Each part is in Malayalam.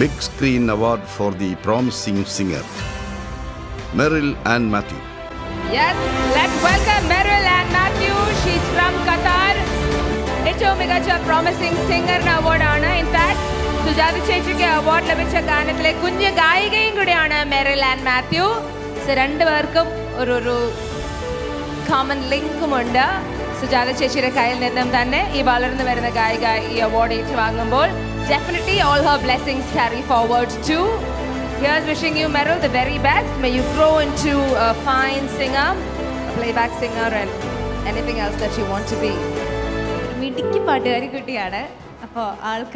Big Screen Award for the Promising Singer. Meryl Ann Matthew. Yes, let's welcome Meryl and Matthew. She's from Qatar. ഏറ്റവും മികച്ച പ്രോമിസിംഗ് സിംഗറിന് അവാർഡാണ് ഇൻഫാക്ട് സുജാത ചേച്ചിക്ക് അവാർഡ് ലഭിച്ച ഗാനത്തിലെ കുഞ്ഞു ഗായികയും കൂടിയാണ് മെറിൽ ആൻഡ് മാത്യു സോ രണ്ടുപേർക്കും ഒരു ഒരു കോമൺ ലിങ്കുമുണ്ട് സുജാത ചേച്ചിയുടെ കയ്യിൽ നിന്നും തന്നെ ഈ വളർന്നു വരുന്ന ഗായിക ഈ അവാർഡ് ഏറ്റുവാങ്ങുമ്പോൾ definitely all her blessings carry forward to Here's wishing you, Meryl, the very best. May you grow into a fine singer, a playback singer, and anything else that you want to be. മിടുക്കി പാട്ടുകാരി കുട്ടിയാണ് അപ്പോൾ ആൾക്ക്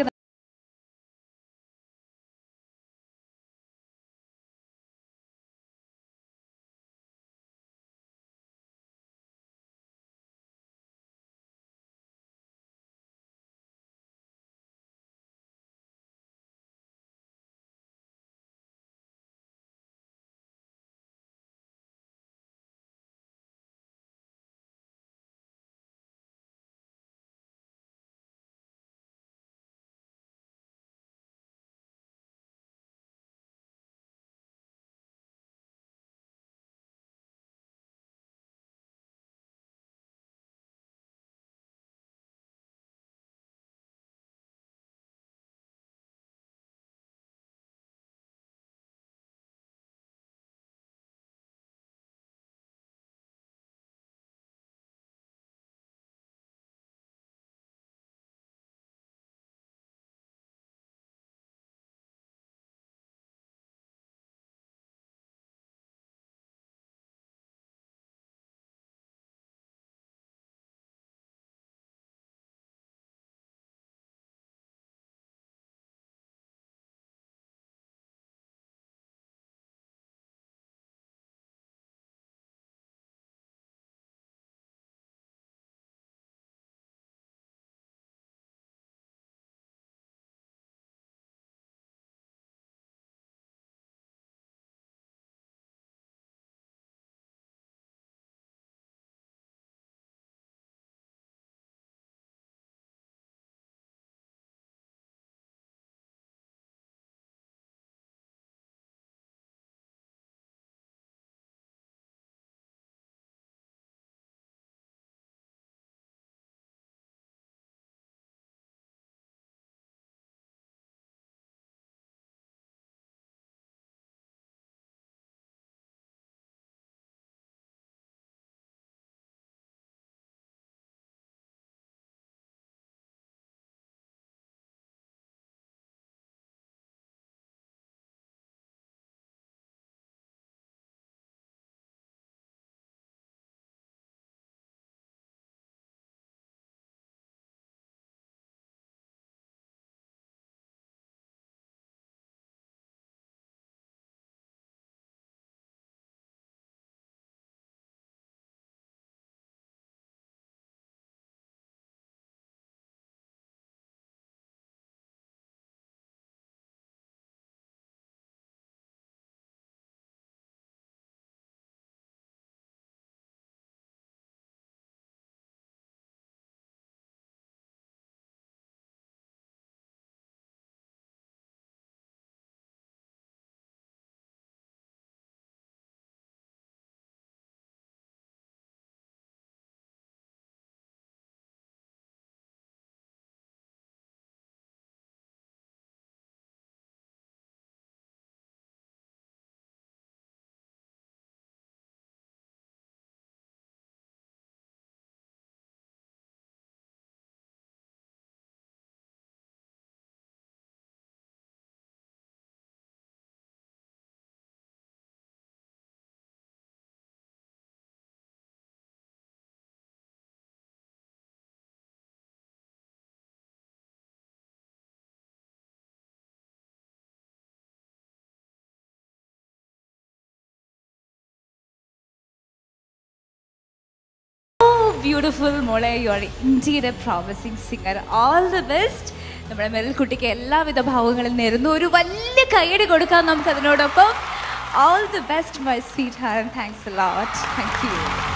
ബ്യൂട്ടിഫുൾ മോളെ you are indeed a promising singer all the best നമ്മുടെ മെറിൽ കുട്ടിക്ക് എല്ലാവിധ ഭാവങ്ങളിൽ നേരുന്നു ഒരു വലിയ കൈയടി കൊടുക്കാം നമുക്ക് അതിനോടൊപ്പം all the best my sweetheart thanks lot thank U